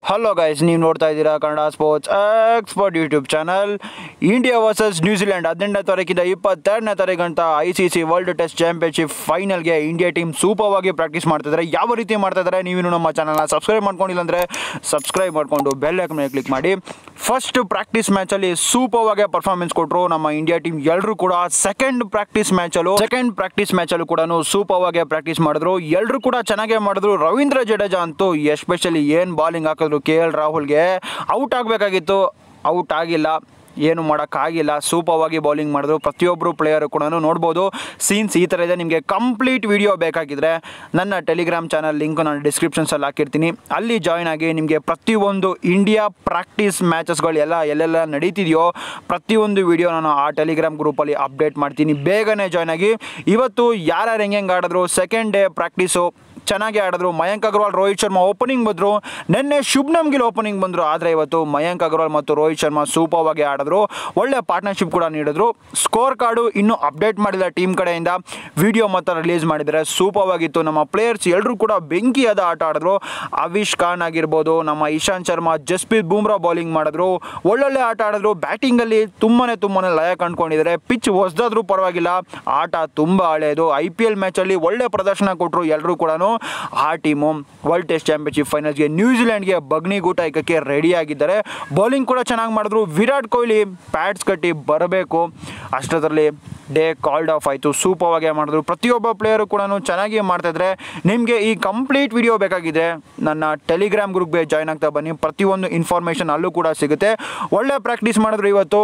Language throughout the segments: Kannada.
ಹಲೋ ಗೈಸ್ ನೀವು ನೋಡ್ತಾ ಇದ್ದೀರಾ Kannada sports expert YouTube channel India versus New Zealand ಹದಿನೆಂಟನೇ ತಾರೀಕಿಂದ ಇಪ್ಪತ್ತೆರಡನೇ ತಾರೀಕಂತ I C C world test championship ಫೈನಲ್ಗೆ ಇಂಡಿಯಾ ಟೀಮ್ ಸೂಪರ್ವಾಗಿ ಪ್ರಾಕ್ಟೀಸ್ ಮಾಡ್ತಿದ್ದಾರೆ ಯಾವ ರೀತಿ ಮಾಡ್ತಾ ಇದ್ದಾರೆ ನೀವು ನಮ್ಮ ಚಾನಲ್ನ ಸಬ್ಸ್ಕ್ರೈಬ್ ಮಾಡ್ಕೊಂಡಿಲ್ಲ ಅಂದರೆ ಸಬ್ಸ್ಕ್ರೈಬ್ ಮಾಡಿಕೊಂಡು ಬೆಲ್ ಐಕನ್ ಮೇಲೆ ಕ್ಲಿಕ್ ಮಾಡಿ ಫಸ್ಟ್ ಪ್ರಾಕ್ಟೀಸ್ ಮ್ಯಾಚಲ್ಲಿ ಸೂಪರ್ವಾಗಿ ಪರ್ಫಾರ್ಮೆನ್ಸ್ ಕೊಟ್ಟರು ನಮ್ಮ ಇಂಡಿಯಾ ಟೀಮ್ ಎಲ್ಲರೂ ಕೂಡ ಸೆಕೆಂಡ್ ಪ್ರಾಕ್ಟೀಸ್ ಮ್ಯಾಚಲ್ಲೂ ಸೆಕೆಂಡ್ ಪ್ರಾಕ್ಟೀಸ್ ಮ್ಯಾಚಲ್ಲೂ ಕೂಡ ಸೂಪರ್ವಾಗಿ ಪ್ರಾಕ್ಟೀಸ್ ಮಾಡಿದ್ರು ಎಲ್ಲರೂ ಕೂಡ ಚೆನ್ನಾಗೇ ಮಾಡಿದ್ರು ರವೀಂದ್ರ ಜಡೇಜಾ ಅಂತೂ ಎಸ್ಪೆಷಲಿ ಏನು ಬಾಲಿಂಗ್ ಹಾಕಿದ್ರು ಕೆ ಎಲ್ ರಾಹುಲ್ಗೆ ಔಟ್ ಆಗಬೇಕಾಗಿತ್ತು ಔಟ್ ಆಗಿಲ್ಲ ಏನು ಮಾಡೋಕ್ಕಾಗಿಲ್ಲ ಸೂಪರ್ವಾಗಿ ಬೌಲಿಂಗ್ ಮಾಡಿದ್ರು ಪ್ರತಿಯೊಬ್ಬರು ಪ್ಲೇಯರು ಕೂಡ ನೋಡ್ಬೋದು ಸೀನ್ಸ್ ಈ ಥರ ಇದೆ ನಿಮಗೆ ಕಂಪ್ಲೀಟ್ ವಿಡಿಯೋ ಬೇಕಾಗಿದ್ದರೆ ನನ್ನ ಟೆಲಿಗ್ರಾಮ್ ಚಾನಲ್ ಲಿಂಕ್ ನಾನು ಡಿಸ್ಕ್ರಿಪ್ಷನ್ಸಲ್ಲಿ ಹಾಕಿರ್ತೀನಿ ಅಲ್ಲಿ ಜಾಯ್ನ್ ಆಗಿ ನಿಮಗೆ ಪ್ರತಿಯೊಂದು ಇಂಡಿಯಾ ಪ್ರಾಕ್ಟೀಸ್ ಮ್ಯಾಚಸ್ಗಳು ಎಲ್ಲ ಎಲ್ಲೆಲ್ಲ ನಡೀತಿದೆಯೋ ಪ್ರತಿಯೊಂದು ವಿಡಿಯೋ ನಾನು ಆ ಟೆಲಿಗ್ರಾಮ್ ಗ್ರೂಪಲ್ಲಿ ಅಪ್ಡೇಟ್ ಮಾಡ್ತೀನಿ ಬೇಗನೆ ಜಾಯ್ನ್ ಆಗಿ ಇವತ್ತು ಯಾರ್ಯಾರು ಹೆಂಗೆ ಹೆಂಗೆ ಆಡಿದ್ರು ಸೆಕೆಂಡ್ ಡೇ ಪ್ರಾಕ್ಟೀಸು ಚೆನ್ನಾಗಿ ಆಡಿದ್ರು ಮಯಾಂಕ್ ಅಗರ್ವಾಲ್ ರೋಹಿತ್ ಶರ್ಮಾ ಓಪನಿಂಗ್ ಬಂದರು ನಿನ್ನೆ ಶುಭ್ನಮ್ ಗಿಲ್ ಓಪನಿಂಗ್ ಬಂದರು ಆದರೆ ಇವತ್ತು ಮಯಾಂಕ್ ಅಗರ್ವಾಲ್ ಮತ್ತು ರೋಹಿತ್ ಶರ್ಮಾ ಸೂಪರ್ವಾಗಿ ಆಡಿದ್ರು ಒಳ್ಳೆ ಪಾರ್ಟ್ನರ್ಶಿಪ್ ಕೂಡ ನೀಡಿದ್ರು ಸ್ಕೋರ್ ಕಾರ್ಡು ಇನ್ನೂ ಅಪ್ಡೇಟ್ ಮಾಡಿಲ್ಲ ಟೀಮ್ ಕಡೆಯಿಂದ ವಿಡಿಯೋ ಮಾತ್ರ ರಿಲೀಸ್ ಮಾಡಿದ್ದಾರೆ ಸೂಪರ್ವಾಗಿತ್ತು ನಮ್ಮ ಪ್ಲೇಯರ್ಸ್ ಎಲ್ಲರೂ ಕೂಡ ಬೆಂಕಿಯಾದ ಆಟ ಆಡಿದ್ರು ಅವಿಶ್ ಖಾನ್ ಆಗಿರ್ಬೋದು ನಮ್ಮ ಇಶಾಂತ್ ಶರ್ಮಾ ಜಸ್ಪ್ರೀತ್ ಬೂಮ್ರಾ ಬೌಲಿಂಗ್ ಮಾಡಿದ್ರು ಒಳ್ಳೊಳ್ಳೆ ಆಟ ಆಡಿದ್ರು ಬ್ಯಾಟಿಂಗಲ್ಲಿ ತುಂಬಾ ತುಂಬಾ ಲಯ ಕಂಡುಕೊಂಡಿದ್ದಾರೆ ಪಿಚ್ ಹೊಸ್ದಾದ್ರೂ ಪರವಾಗಿಲ್ಲ ಆಟ ತುಂಬ ಹಳೆಯದು ಐ ಪಿ ಎಲ್ ಮ್ಯಾಚಲ್ಲಿ ಒಳ್ಳೆ ಪ್ರದರ್ಶನ ಕೊಟ್ಟರು ಎಲ್ಲರೂ ಕೂಡ ಆ ಟೀಮು ವರ್ಲ್ಡ್ ಟೆಸ್ಟ್ ಚಾಂಪಿಯನ್ಶಿಪ್ ಫೈನಲ್ಸ್ಗೆ ನ್ಯೂಜಿಲೆಂಡ್ಗೆ ಬಗ್ನಿಗೂಟ ಇಕ್ಕಕ್ಕೆ ರೆಡಿ ಆಗಿದ್ದಾರೆ ಬೌಲಿಂಗ್ ಕೂಡ ಚೆನ್ನಾಗಿ ಮಾಡಿದ್ರು ವಿರಾಟ್ ಕೊಹ್ಲಿ ಪ್ಯಾಡ್ಸ್ ಕಟ್ಟಿ ಬರಬೇಕು ಅಷ್ಟರಲ್ಲಿ ಡೇ ಕಾಲ್ಡ್ ಆಫ್ ಆಯಿತು ಸೂಪರ್ವಾಗೇ ಮಾಡಿದ್ರು ಪ್ರತಿಯೊಬ್ಬ ಪ್ಲೇಯರು ಕೂಡ ಚೆನ್ನಾಗಿ ಮಾಡ್ತಾಯಿದ್ರೆ ನಿಮಗೆ ಈ ಕಂಪ್ಲೀಟ್ ವಿಡಿಯೋ ಬೇಕಾಗಿದೆ ನನ್ನ ಟೆಲಿಗ್ರಾಮ್ ಗ್ರೂಪ್ಗೆ ಜಾಯ್ನ್ ಆಗ್ತಾ ಬನ್ನಿ ಪ್ರತಿಯೊಂದು ಇನ್ಫಾರ್ಮೇಷನ್ ಅಲ್ಲೂ ಕೂಡ ಸಿಗುತ್ತೆ ಒಳ್ಳೆ ಪ್ರಾಕ್ಟೀಸ್ ಮಾಡಿದ್ರು ಇವತ್ತು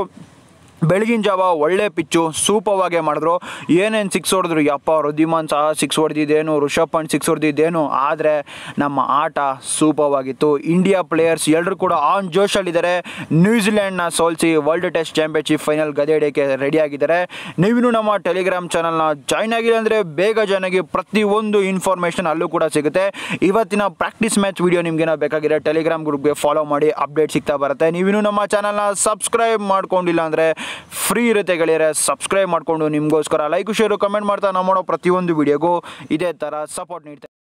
ಬೆಳಗಿನ ಜಾವ ಒಳ್ಳೆ ಪಿಚ್ಚು ಸೂಪರ್ವಾಗೇ ಮಾಡಿದ್ರು ಏನೇನು ಸಿಕ್ಸ್ ಹೊಡೆದ್ರು ಯಪ್ಪ ರುದ್ದಿಮಾನ್ ಸಹ ಸಿಕ್ಸ್ ಹೊಡೆದಿದ್ದೇನು ಋಷಭ್ ಪಂಟ್ ಸಿಕ್ಸ್ ಹೊಡೆದಿದ್ದೇನು ಆದರೆ ನಮ್ಮ ಆಟ ಸೂಪರ್ವಾಗಿತ್ತು ಇಂಡಿಯಾ ಪ್ಲೇಯರ್ಸ್ ಎಲ್ಲರೂ ಕೂಡ ಆನ್ ಜೋಶಲ್ಲಿದ್ದಾರೆ ನ್ಯೂಜಿಲೆಂಡ್ನ ಸೋಲಿಸಿ ವರ್ಲ್ಡ್ ಟೆಸ್ಟ್ ಚಾಂಪಿಯನ್ಶಿಪ್ ಫೈನಲ್ ಗದೆ ಹಿಡಿಯೋಕ್ಕೆ ರೆಡಿಯಾಗಿದ್ದಾರೆ ನೀವಿನ್ನೂ ನಮ್ಮ ಟೆಲಿಗ್ರಾಮ್ ಚಾನಲ್ನ ಜಾಯ್ನ್ ಆಗಿಲ್ಲ ಅಂದರೆ ಬೇಗ ಜಾಯ್ನ್ ಆಗಿ ಪ್ರತಿಯೊಂದು ಇನ್ಫಾರ್ಮೇಷನ್ ಅಲ್ಲೂ ಕೂಡ ಸಿಗುತ್ತೆ ಇವತ್ತಿನ ಪ್ರಾಕ್ಟೀಸ್ ಮ್ಯಾಚ್ ವಿಡಿಯೋ ನಿಮಗೇನೋ ಬೇಕಾಗಿದೆ ಟೆಲಿಗ್ರಾಮ್ ಗ್ರೂಪ್ಗೆ ಫಾಲೋ ಮಾಡಿ ಅಪ್ಡೇಟ್ ಸಿಗ್ತಾ ಬರುತ್ತೆ ನೀವಿನ್ನೂ ನಮ್ಮ ಚಾನಲ್ನ ಸಬ್ಸ್ಕ್ರೈಬ್ ಮಾಡ್ಕೊಂಡಿಲ್ಲ ಅಂದರೆ ಫ್ರೀ ಇರುತ್ತೆ ಗೆಳೆಯರೆ ಸಬ್ಸ್ಕ್ರೈಬ್ ಮಾಡಿಕೊಂಡು ನಿಮಗೋಸ್ಕರ ಲೈಕ್ ಶೇರು ಕಮೆಂಟ್ ಮಾಡ್ತಾ ನಾವು ಮಾಡೋ ಪ್ರತಿಯೊಂದು ವಿಡಿಯೋಗೂ ಇದೇ ಥರ ಸಪೋರ್ಟ್ ನೀಡ್ತಾ